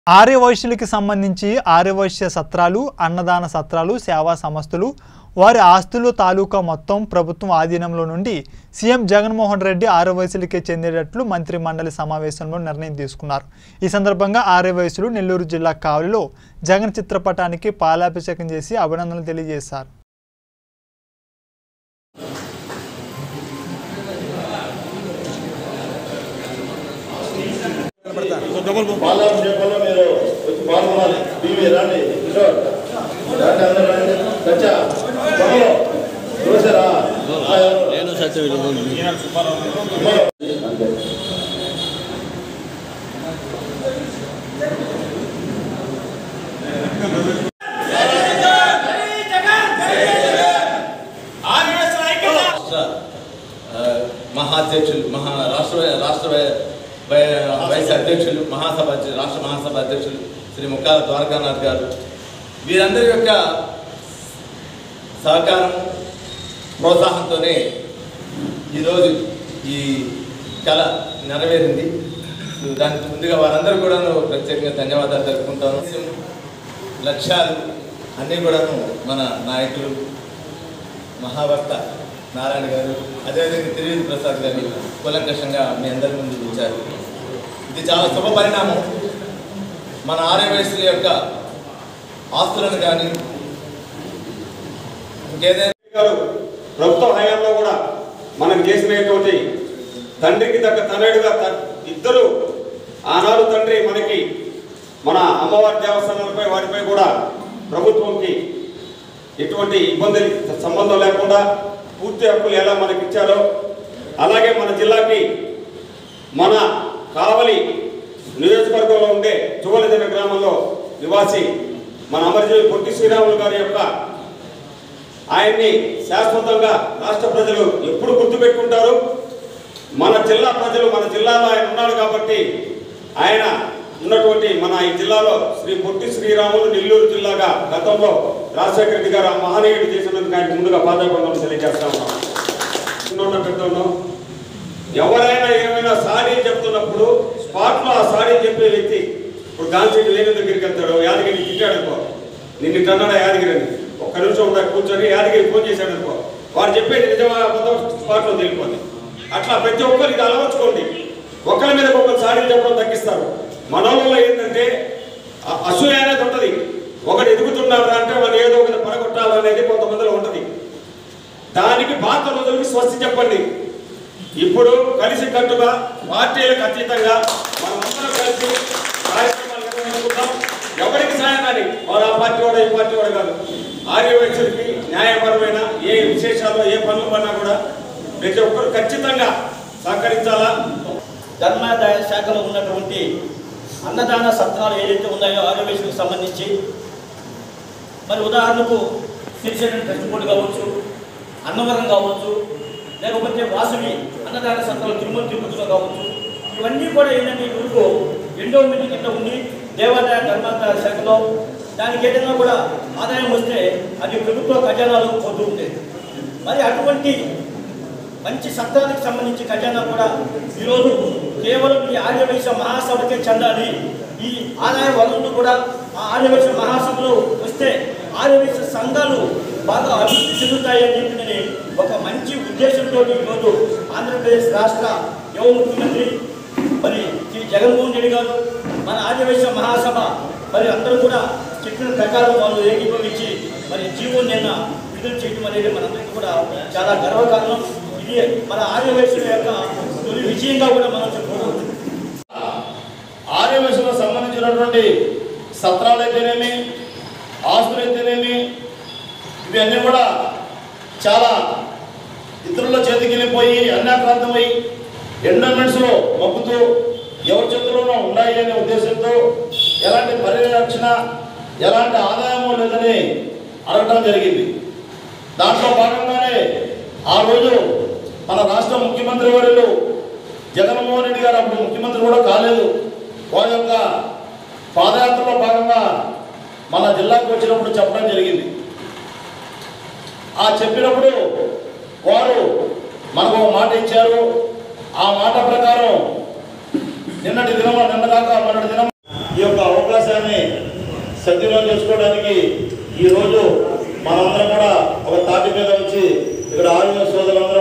ఆర్యవైశ్యులకి సంబంధించి ఆర్యవైశ్య సత్రాలు అన్నదాన సత్రాలు సేవా సంస్థలు వారి ఆస్తులు తాలూకా మొత్తం ప్రభుత్వం ఆధీనంలో నుండి సీఎం జగన్మోహన్ రెడ్డి ఆర్యవైశ్యులకే చెందేటట్లు మంత్రి మండలి సమావేశంలో నిర్ణయం తీసుకున్నారు ఈ సందర్భంగా ఆర్యవైశ్యులు నెల్లూరు జిల్లా కావలిలో జగన్ చిత్రపటానికి పాలాభిషేకం చేసి అభినందనలు తెలియజేశారు పాలన చెప్పాలో మీరు వచ్చి పాల్గొనాలి టీవీ రండి కిషోర్ రండి అందరూ రండి సత్య పొగలో చూసారా నేను సత్య అంతే రాష్ట్ర ఆ, మహాధ్యక్షులు మహా రాష్ట్ర రాష్ట్ర వై- వై- వైస్ అధ్యక్షులు మహాసభ అధ్య- రాష్ట్ర మహాసభ అధ్యక్షులు శ్రీ ముక్కాల ద్వారకానాథ్ గారు వీరందరి యొక్క సహకారం ప్రోత్సాహంతోనే ఈరోజు ఈ కళ నెరవేరింది దానికి ముందుగా వారందరూ కూడా ప్రత్యేకంగా ధన్యవాదాలు తెలుపుకుంటాను లక్ష్యాలు అన్నీ కూడాను మన నాయకులు మహాభక్త నారాయణ గారు అదేవిధంగా తిరువేది ప్రసాద్ గారు కూలంకషంగా మీ అందరి ముందు ఉంచారు ఇది చాలా శుభ పరిణామం మన ఆర్య వయసుల యొక్క ఆస్తులను కానీ ఇంకేదైనా గారు ప్రభుత్వ హయాంలో కూడా మనకు చేసినటువంటి తండ్రికి తగ్గ తనయుడుగా త- ఇద్దరు ఆనాడు తండ్రి మనకి మన అమ్మవారి దేవస్థానాలపై వాటిపై కూడా ప్రభుత్వంకి ఎటువంటి ఇబ్బంది సంబంధం లేకుండా పూర్తి హక్కులు ఎలా మనకి ఇచ్చారో అలాగే మన జిల్లాకి మన కావలి నియోజకవర్గంలో ఉండే చువలిదిన గ్రామంలో నివాసి మన అమరజీవి పొట్టి శ్రీరాములు గారి యొక్క ఆయన్ని శాశ్వతంగా రాష్ట్ర ప్రజలు ఎప్పుడు గుర్తుపెట్టుకుంటారు మన జిల్లా ప్రజలు మన జిల్లాలో ఆయన ఉన్నాడు కాబట్టి ఆయన ఉన్నటువంటి మన ఈ జిల్లాలో శ్రీ పొట్టి శ్రీరాములు నెల్లూరు జిల్లాగా గతంలో రాజశేఖర రెడ్డి గారు ఆ మహనీయుడు చేసినందుకు ఆయన ముందుగా పాదాబంధం తెలియజేస్తా ఉన్నాం చిన్నోన్న పెద్దోన్నో ఎవరైనా ఏమైనా సాడీ చెప్తున్నప్పుడు స్పాట్లో ఆ సాడీ చెప్పే వ్యక్తి ఇప్పుడు గాంధీ వేణు దగ్గరికి వెళ్తాడు యాదగిరి తిట్టాడు అనుకో నిన్ను కన్నాడా యాదగిరి అని ఒక్క నిమిషం ఉందా కూర్చొని యాదగిరి ఫోన్ చేశాడు అనుకో వాడు చెప్పేది నిజమా అబద్ధం స్పాట్లో తెలిపోద్ది అట్లా ప్రతి ఒక్కరు ఇది అలవర్చుకోండి ఒకరి మీద ఒకరు సాడీ చెప్పడం తగ్గిస్తారు మనోళ్ళలో ఏంటంటే అ- అసూయ అనేది ఉంటుంది ఒకటి ఎదుగుతున్నాడు అంటే వాళ్ళు ఏదో ఒకటి పడగొట్టాలనేది కొంతమందిలో ఉంటుంది దానికి పాత రోజులకి స్వస్తి చెప్పండి ఇప్పుడు కలిసి కట్టుగా పార్టీలకు అతీతంగా మనమందరం కలిసి కార్యక్రమాలు నిర్వహించుకుంటాం ఎవరికి సాయం కానీ వాడు ఆ పార్టీ వాడు ఈ పార్టీ వాడు కాదు ఆర్యవైశ్యులకి న్యాయపరమైన ఏ విశేషాలు ఏ పనులు పడినా కూడా ప్రతి ఒక్కరు ఖచ్చితంగా సహకరించాలా ధర్మాదాయ శాఖలో ఉన్నటువంటి అన్నదాన సత్రాలు ఏదైతే ఉన్నాయో ఆరోగ్యశ్రీకి సంబంధించి మరి ఉదాహరణకు సిరిసేన ట్రస్ట్ బోర్డు కావచ్చు అన్నవరం కావచ్చు లేకపోతే వాసవి అన్నదాన సత్రాలు తిరుమల తిరుపతిలో కావచ్చు ఇవన్నీ కూడా ఏంటంటే ఇప్పుడు ఎండోమెంట్ కింద ఉండి దేవాదాయ ధర్మాదాయ శాఖలో దానికి ఏదైనా కూడా ఆదాయం వస్తే అది ప్రభుత్వ ఖజానాలో పోతూ ఉండేది మరి అటువంటి మంచి సత్రానికి సంబంధించి ఖజానా కూడా ఈరోజు కేవలం ఈ ఆర్యవైశ్య మహాసభకే చెందాలి ఈ ఆదాయ వనరులు కూడా ఆ ఆర్యవైశ్య మహాసభలో వస్తే ఆర్యవైశ్య సంఘాలు బాగా అభివృద్ధి చెందుతాయి అని చెప్పి నేను ఒక మంచి ఉద్దేశంతో ఈరోజు ఆంధ్రప్రదేశ్ రాష్ట్ర యువ ముఖ్యమంత్రి మరి శ్రీ జగన్మోహన్ రెడ్డి గారు మన ఆర్యవైశ్య మహాసభ మరి అందరూ కూడా చెప్పిన ప్రకారం వాళ్ళు ఏకీభవించి మరి జీవో నిన్న విడుదల చేయడం అనేది మనందరికీ కూడా చాలా గర్వకారణం ఇది మన ఆర్యవైశ్యుల యొక్క తొలి విజయంగా కూడా మనం చెప్పుకోవచ్చు ఆర్యవేశంలో సంబంధించినటువంటి సత్రాలు అయితేనేమి ఆస్తులు అయితేనేమి ఇవన్నీ కూడా చాలా ఇతరుల చేతికి వెళ్ళిపోయి అన్యాక్రాంతమై ఎండోమెంట్స్లో మగ్గుతూ ఎవరి చేతుల్లోనూ ఉన్నాయి అనే ఉద్దేశంతో ఎలాంటి పరిరక్షణ ఎలాంటి ఆదాయము లేదని అడగటం జరిగింది దాంట్లో భాగంగానే ఆ రోజు మన రాష్ట్ర ముఖ్యమంత్రి వర్యులు జగన్మోహన్ రెడ్డి గారు అప్పుడు ముఖ్యమంత్రి కూడా కాలేదు వారి యొక్క పాదయాత్రలో భాగంగా మన జిల్లాకు వచ్చినప్పుడు చెప్పడం జరిగింది ఆ చెప్పినప్పుడు వారు మనకు ఒక మాట ఇచ్చారు ఆ మాట ప్రకారం నిన్నటి దినం నిన్న కాక మొన్నటి దినం ఈ యొక్క అవకాశం అవకాశాన్ని సద్వినియోగం చేసుకోవడానికి ఈరోజు మనందరం కూడా ఒక తాటి మీద వచ్చి ఇక్కడ ఆరోగ్య సోదరులందరూ